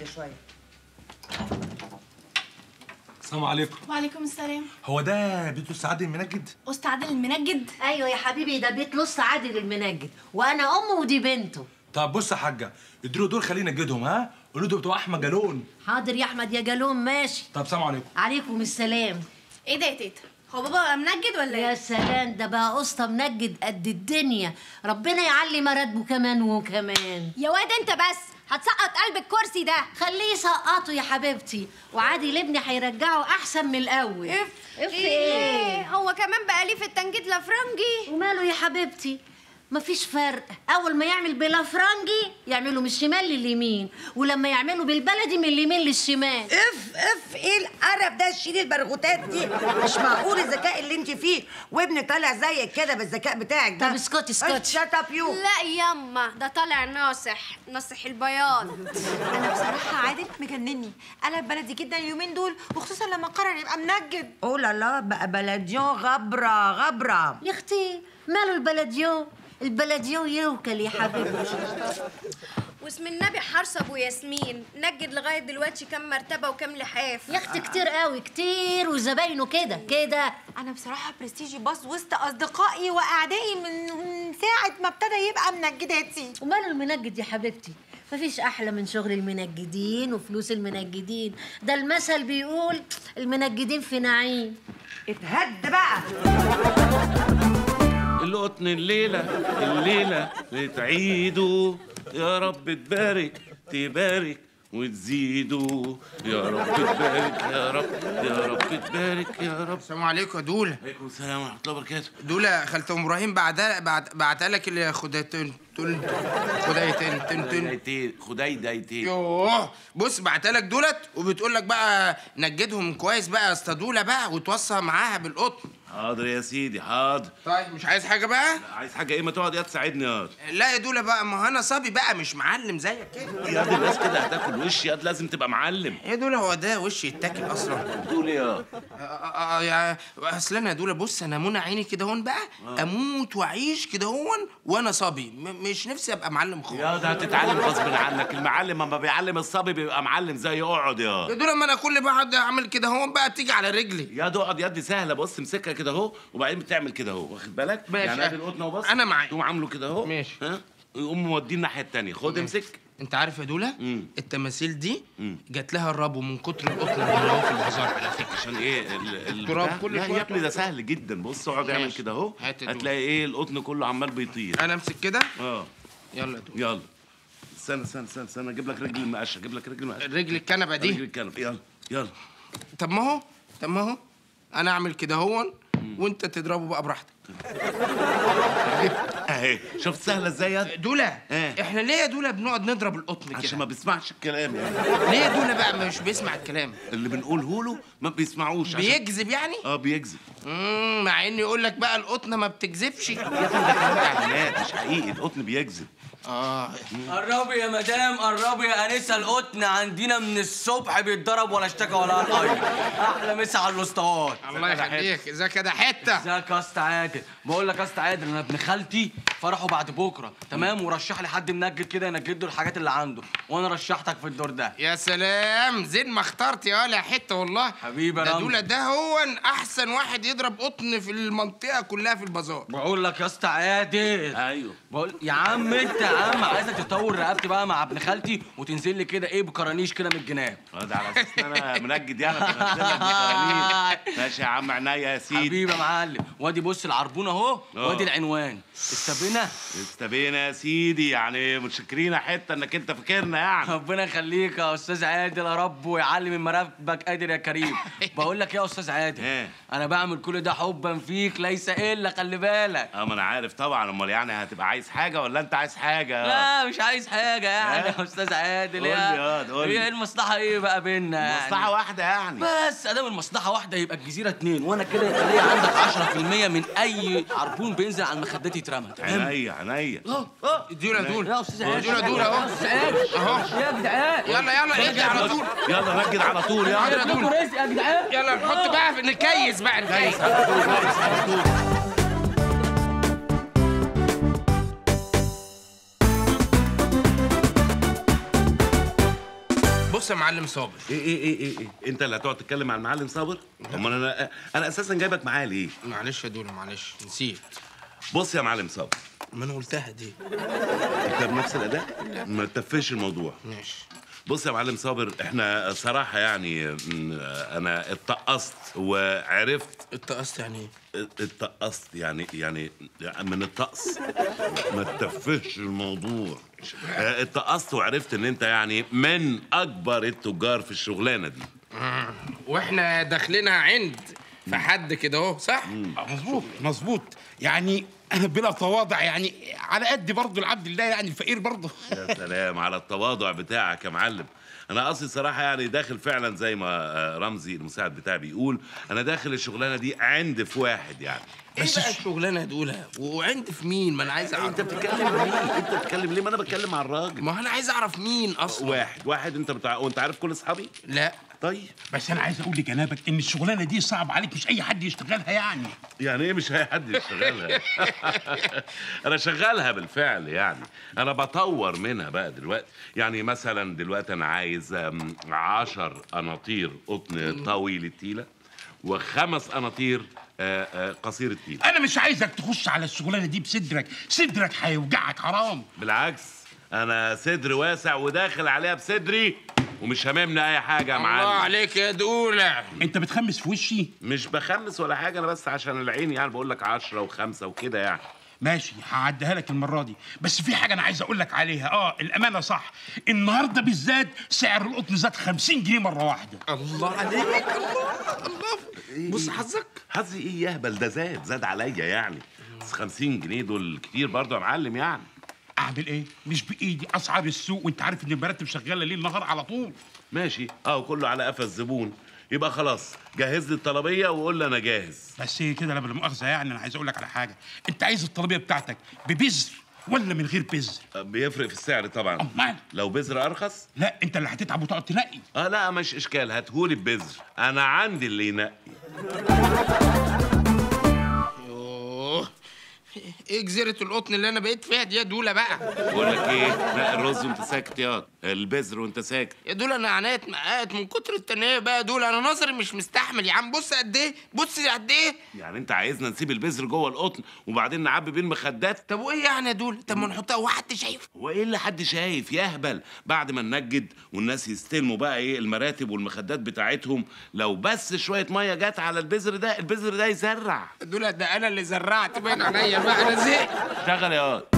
شويه السلام عليكم وعليكم السلام هو ده بيت السعادة المنجد أستاذ عادل المنجد ايوه يا حبيبي ده بيت لص عادل المنجد وانا امه ودي بنته طب بص يا حاجه اديله دول خلينا نجدهم ها قولوا له بتوع احمد جالون حاضر يا احمد يا جالوم ماشي طب سلام عليكم عليكم السلام إيه ده يا تيتا؟ هو بابا بقى منجد ولا يا إيه؟ سلام ده بقى قسطه منجد قد الدنيا ربنا يعلي مراتبه كمان وكمان يا واد أنت بس هتسقط قلب الكرسي ده خليه يسقطه يا حبيبتي وعادل ابني هيرجعه احسن من الاول اف اف ايه هو كمان بقى ليه في التنجيد لفرنجي وماله يا حبيبتي مفيش فرق اول ما يعمل بالافرنجي يعمله من الشمال لليمين ولما يعمله بالبلدي من اليمين للشمال اف اف ايه القرف ده شيل البرغوتات دي مش معقول الذكاء اللي انت فيه وابني طالع زيك كده بالذكاء بتاعك ده طب اسكتي اسكتي شات اب يو لا ياما ده طالع ناصح ناصح البياض انا بصراحه عادل مجنني قلب بلدي جدا اليومين دول وخصوصا لما قرر يبقى منجد اوه لا لا بقى بلديون غبره غبره يا اختي ماله البلديو البلديو يوكل يا حبيبتي واسم النبي حرص ابو ياسمين نجد لغايه دلوقتي كام مرتبه وكام لحاف يا اختي كتير قوي كتير وزباينه كده كده انا بصراحه برستيجي باص وسط اصدقائي واعدائي من من ساعه ما ابتدى يبقى منجداتي وماله المنجد يا حبيبتي مفيش احلى من شغل المنجدين وفلوس المنجدين ده المثل بيقول المنجدين في نعيم اتهد بقى القطن الليلة الليلة بتعيدوا يا رب تبارك تبارك وتزيدوا يا رب تبارك يا رب يا رب تبارك يا رب السلام عليكم يا دوله عليكم السلام ورحمة الله وبركاته دوله خالة ام ابراهيم بعتها بعت بعتها لك اللي خدتين تل خديتين تن تن خدايتين خدايدايتين يوه بص بعتها لك دولت وبتقول لك بقى نجدهم كويس بقى يا اسطى دوله بقى وتوصى معاها بالقطن حاضر يا سيدي حاضر طيب مش عايز حاجه بقى عايز حاجة ايه ما تقعد يا تساعدني يا لا يا دوله بقى ما انا صبي بقى مش معلم زيك كده يا دي الناس كده هتاكل وش يا دي لازم تبقى معلم يا دوله هو ده وش يتاكل اصلا بتقول ايه يا آه، آه، آه، يا اصل انا يا دوله بص انا منى عيني كده هون بقى اموت واعيش كده هون وانا صبي م- مش نفسي ابقى معلم خالص يا ده هتتعلم غصب عنك المعلم اما بيعلم الصبي بيبقى معلم زي اقعد يا يا دوله ما انا كل ما اقعد اعمل كده هون بقى بتيجي على رجلي يا اقعد يدي سهله بص امسكها كده اهو وبعدين بتعمل كده اهو واخد بالك ماشي. يعني ادي القطن اهو بص أنا معاك. تقوم عامله كده اهو ماشي. ها يقوم موديه الناحيه التانيه خد امسك انت عارف يا دوله مم. التماثيل دي مم. جات لها الربو من كتر القطن اللي هو في البازار على فكره عشان ايه ال- ال- التراب بتاع؟ كل لا شوية يا ابني ده سهل جدا بص اقعد اعمل ماشي. كده اهو هات يا دول. هتلاقي ايه القطن كله عمال بيطير انا امسك كده اه يلا يا دوله يلا استنى استنى استنى استنى اجيب لك رجل المقشه اجيب لك رجل المقشه الرجل الكنبه رجل دي الكنب يلا يلا طب ما هو طب ما هو انا اعمل كده هون وانت تضربه بقى براحتك اهي شفت سهله ازاي يا دوله ايه؟ احنا ليه يا دوله بنقعد نضرب القطن عشان كده ما بيسمعش الكلام يعني ليه يا دوله بقى مش بيسمع الكلام اللي بنقوله له ما بيسمعوش عشان بيكذب يعني اه بيكذب امم مع اني يقول لك بقى القطنه ما بتكذبش يا ابني ده كلام اعلانات مش حقيقي القطن بيكذب اه قربي يا مدام قربي يا انسه القطن عندنا من الصبح بيتضرب ولا اشتكى ولا قال اي احلى مسا على الاسطوات الله يخليك اذا كده حته ازيك يا اسطى عادل بقول لك يا اسطى عادل انا ابن خالتي فرحه بعد بكره تمام ورشح لي حد منجد كده ينجد له الحاجات اللي عنده وانا رشحتك في الدور ده يا سلام زين ما اخترت يا ولا حته والله حبيبي يا ده رامي. دوله ده هو احسن واحد يضرب قطن في المنطقه كلها في البازار بقول لك يا اسطى عادل ايوه بقول يا عم انت يا عم عايزك تطور رقبتي بقى مع ابن خالتي وتنزل لي كده ايه بكرانيش كده من الجناب اه ده على اساس ان انا منجد يعني فبنزل لك بقرانيش. ماشي يا عم عينيا يا سيدي حبيبي يا معلم وادي بص العربون اهو اه. وادي العنوان استبينا استبينا يا سيدي يعني متشكرين حته انك انت فاكرنا يعني ربنا يخليك يا استاذ عادل يا رب ويعلي من مراتبك قادر يا كريم بقول لك إيه يا استاذ عادل ايه؟ انا بعمل كل ده حبا فيك ليس الا خلي بالك اه ما انا عارف طبعا امال يعني هتبقى عايز حاجه ولا انت عايز حاجه لا مش عايز حاجه يعني اه؟ يا استاذ عادل قول لي ياض، قول لي. هي المصلحه ايه بقى بينا يعني مصلحه واحده يعني بس ادام المصلحه واحده يبقى الجزيره اتنين وانا كده يبقى ليا عندك 10% من اي عربون بينزل على المخدات يترمى تمام عينيا عينيا اه اه دوله دوله يا استاذ عادل دوله دوله اهو اهو يا جدعان يلا يلا اجي على طول يلا نجد على طول يلا يلا لكم دوله رزق يا جدعان يلا نحط بقى في نكيس بقى نكيس بص بص يا معلم صابر ايه ايه ايه ايه, إيه؟ انت اللي هتقعد تتكلم مع المعلم صابر امال انا انا اساسا جايبك معايا ليه معلش يا دولا معلش نسيت بص يا معلم صابر ما انا قلتها دي انت بنفس الاداء ما تفش الموضوع ماشي بص يا معلم صابر احنا صراحه يعني م، انا اتقصت وعرفت اتقصت يعني ايه اتقصت يعني يعني من الطقس ما تفهش الموضوع اه، اتقصت وعرفت ان انت يعني من اكبر التجار في الشغلانه دي واحنا داخلينها عند في حد كده اهو صح مظبوط مظبوط يعني انا بلا تواضع يعني على قد برضه العبد الله يعني الفقير برضه يا سلام على التواضع بتاعك يا معلم انا اصلي صراحه يعني داخل فعلا زي ما اه، رمزي المساعد بتاعي بيقول انا داخل الشغلانه دي عند في واحد يعني بس ايه بقى الشغلانه دولها وعند في مين ما انا عايز اعرف انت بتتكلم ليه انت بتتكلم ليه ما انا بتكلم مع الراجل ما انا عايز اعرف مين اصلا واحد واحد انت بتاع وانت عارف كل اصحابي لا طيب بس انا عايز اقول لجنابك ان الشغلانه دي صعب عليك مش اي حد يشتغلها يعني يعني ايه مش اي حد يشتغلها انا شغالها بالفعل يعني انا بطور منها بقى دلوقتي يعني مثلا دلوقتي انا عايز أم، عشر اناطير قطن طويل التيله وخمس اناطير آه، آه، قصير التيله انا مش عايزك تخش على الشغلانه دي بصدرك صدرك هيوجعك حرام بالعكس انا صدر واسع وداخل عليها بصدري ومش هاممني اي حاجه يا الله معلم عليك يا دوله انت بتخمس في وشي مش بخمس ولا حاجه انا بس عشان العين يعني بقول لك عشرة وخمسة وكده يعني ماشي هعديها لك المره دي بس في حاجه انا عايز اقول لك عليها اه الامانه صح النهارده بالذات سعر القطن زاد 50 جنيه مره واحده الله عليك الله الله بص حظك حظي ايه يهبل ده زاد زاد عليا يعني بس 50 جنيه دول كتير برضه يا معلم يعني اعمل ايه مش بايدي اسعار السوق وانت عارف ان المراتب شغاله ليل نهار على طول ماشي اه كله على قفا الزبون يبقى خلاص جهز لي الطلبيه وقول لي انا جاهز بس هي كده لا بلا مؤاخذه يعني انا عايز اقول لك على حاجه انت عايز الطلبيه بتاعتك ببذر ولا من غير بذر آه، بيفرق في السعر طبعا امال لو بذر ارخص لا انت اللي هتتعب وتقعد تنقي اه لا مش اشكال هاتهولي ببذر انا عندي اللي ينقي يوه ايه جزيرة القطن اللي انا بقيت فيها دي يا دولا بقى بقول لك ايه لا الرز وانت ساكت ياض البذر وانت ساكت يا دولا انا عينيا اتمققت من كتر التنيه بقى يا دولا انا نظري مش مستحمل يا عم بص قد ايه بص قد ايه يعني انت عايزنا نسيب البذر جوه القطن وبعدين نعبي بيه المخدات طب وايه يعني يا دولا طب ما نحطها وحد شايف هو ايه اللي حد شايف يهبل بعد ما ننجد والناس يستلموا بقى ايه المراتب والمخدات بتاعتهم لو بس شويه ميه جت على البذر ده البذر ده يزرع يا دولا ده انا اللي زرعت بين عينيا بقى انا زهقت اشتغل يا واد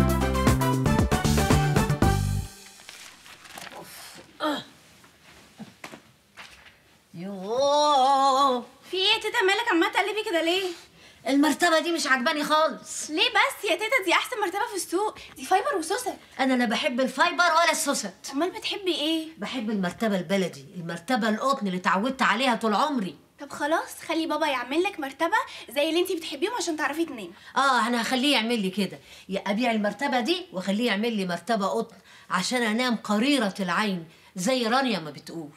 يوه في ايه يا تيتا مالك عماله تقلبي كده ليه المرتبه دي مش عجباني خالص ليه بس يا تيتا دي احسن مرتبه في السوق دي فايبر وسوسه انا لا بحب الفايبر ولا السوست امال بتحبي ايه بحب المرتبه البلدي المرتبه القطن اللي اتعودت عليها طول عمري طب خلاص خلي بابا يعمل لك مرتبه زي اللي انتي بتحبيهم عشان تعرفي تنامي اه انا هخليه يعمل لي كده يا ابيع المرتبه دي واخليه يعمل لي مرتبه قطن عشان انام قريره العين زي رانيا ما بتقول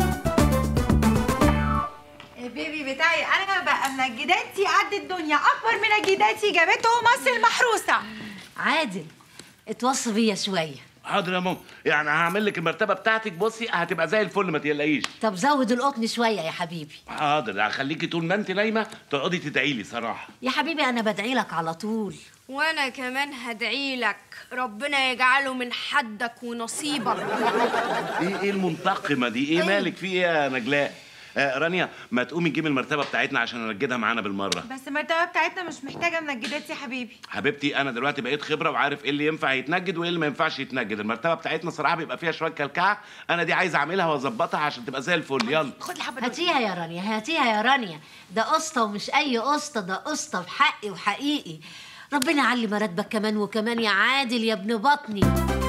البيبي بتاعي انا بقى منجداتي قد الدنيا اكبر منجداتي جابته مصر المحروسه عادل اتوصى بيا شويه حاضر يا ماما يعني هعمل لك المرتبه بتاعتك بصي هتبقى زي الفل ما تقلقيش طب زود القطن شويه يا حبيبي حاضر هخليكي طول ما انت نايمه تقعدي تدعي لي صراحه يا حبيبي انا بدعي لك على طول وانا كمان هدعي لك ربنا يجعله من حدك ونصيبك ايه ايه المنتقمه دي ايه مالك في ايه يا نجلاء آه رانيا ما تقومي تجيبي المرتبه بتاعتنا عشان نرجدها معانا بالمره بس المرتبه بتاعتنا مش محتاجه منجداتي يا حبيبي حبيبتي انا دلوقتي بقيت خبره وعارف ايه اللي ينفع يتنجد وايه اللي ما ينفعش يتنجد المرتبه بتاعتنا صراحه بيبقى فيها شويه كلكعه انا دي عايز اعملها واظبطها عشان تبقى زي الفل يلا خد لي حبه هاتيها يا رانيا هاتيها يا رانيا ده قسطة ومش أي قسطة ده قسطة بحقي وحقيقي ربنا يعلي مراتبك كمان وكمان يا عادل يا ابن بطني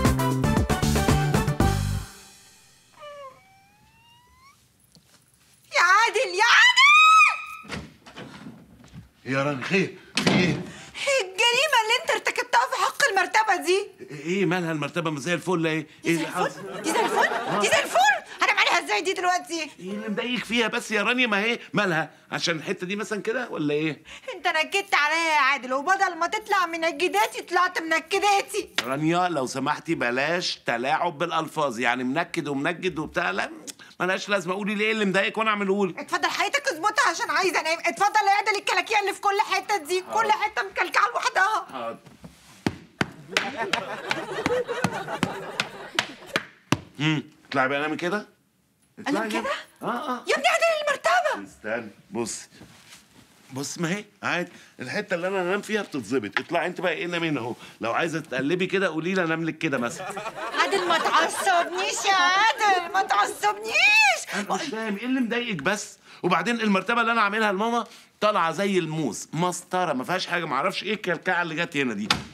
يا عادل يا عادل يا راني خير في ايه الجريمه اللي انت ارتكبتها في حق المرتبه دي ايه مالها المرتبه ما زي الفل ايه دي زي اللي حصل؟ الفل دي زي الفل دي زي الفل هنعمل عليها زي دي دلوقتي ايه اللي مضايقك فيها بس يا رانيا ما هي مالها عشان الحته دي مثلا كده ولا ايه انت نكدت عليا يا عادل وبدل ما تطلع منجداتي طلعت منكداتي رانيا لو سمحتي بلاش تلاعب بالالفاظ يعني منكد ومنجد وبتاع لا ملهاش لازمه قولي لي ايه اللي مضايقك وانا اعمله لك اتفضل حياتك اظبطها عشان عايزه انام اتفضل يا عادل الكلاكيع اللي في كل حته دي كل حته مكلكعه لوحدها حاضر امم اطلعي بقى نامي كده انام اطلعي كده اه اه يا ابني عادل المرتبه استنى بص بص ما هي عادي الحته اللي انا انام فيها بتتظبط اطلعي انت بقى ايه نامي هنا اهو لو عايزه تقلبي كده قولي لي انام لك كده مثلا عادل ما تعصبنيش يا عادل ما تعصبنيش انا مش فاهم ايه اللي مضايقك بس وبعدين المرتبه اللي انا عاملها لماما طالعه زي الموز مسطره ما فيهاش حاجه ما اعرفش ايه الكلكعه اللي جت هنا دي